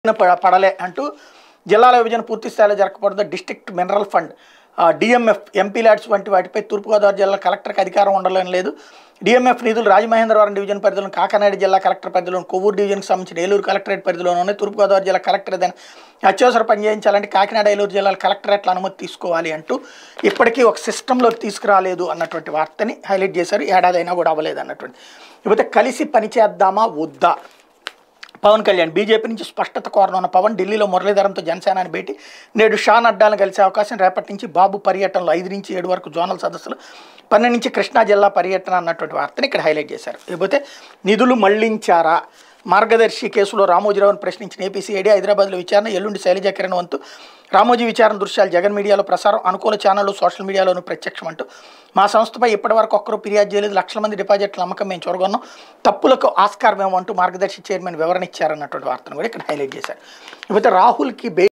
ప- పడలే అంటూ జిల్లాల విభజన పూర్తి స్థాయిలో జరగకూడదు district mineral fund DMF MP LADS వంటి వాటిపై తూర్పుగోదావరి జిల్లా కలెక్టర్కి అధికారం ఉండలేని లేదు డిఎంఎఫ్ నిధులు రాజమహేంద్రవరం డివిజన్ పరిధిలోని కాకినాడ జిల్లా కలెక్టర్ పరిధిలోని కొవ్వూరు డివిజన్కి సంబంధించిన ఏలూరు కలెక్టరేట్ పరిధిలోనే తూర్పుగోదావరి జిల్లా కలెక్టర్ ఏదైనా అత్యవసర పని చేయించాలంటే కాకినాడ ఏలూరు జిల్లాల కలెక్టరేట్ల అనుమతి తీసుకోవాలి అంటూ ఇప్పటికీ ఒక సిస్టంలోకి తీసుకురాలేదు అన్నటువంటి వార్తని హైలైట్ చేశారు ఏడాది అయినా కూడా అవ్వలేదు అన్నటువంటి ఇకపోతే కలిసి పనిచేద్దామా వద్దా పవన్ కళ్యాణ్ బీజేపీ నుంచి స్పష్టత కోరనున్న పవన్ ఢిల్లీలో మురళీధరంతో జనసేనాని భేటీ నేడు షా నడ్డాలను కలిసే అవకాశం రేపటి నుంచి బాబు పర్యటనలో ఐదు నుంచి ఏడు వరకు జోనల్ సదస్సులు పన్నెండు నుంచి కృష్ణా జిల్లా పర్యటన అన్నటువంటి వార్తని ఇక్కడ హైలైట్ చేశారు లేకపోతే నిధులు మళ్లించారా మార్గదర్శి కేసులో రామోజీరావును ప్రశ్నించిన ఏపీసీఐడి హైదరాబాద్లో విచారణ ఎల్లుండి శైలజ కిరణ్ వంతు రామోజీ విచారణ దృశ్యాలు జగన్ మీడియాలో ప్రసారం అనుకూల ఛానళ్లు సోషల్ మీడియాలోనూ ప్రత్యక్షం అంటూ మా సంస్థపై ఇప్పటివరకు ఒక్కరూ ఫిర్యాదు చేయలేదు లక్షల మంది డిపాజిట్ల నమ్మకం మేము చూరగొన్నాం తప్పులకు ఆస్కారం ఏమంటూ మార్గదర్శి చైర్మన్ వివరణ ఇచ్చారన్నటువంటి వార్తను కూడా ఇక్కడ హైలైట్ చేశారు ఇకపోతే రాహుల్కి బే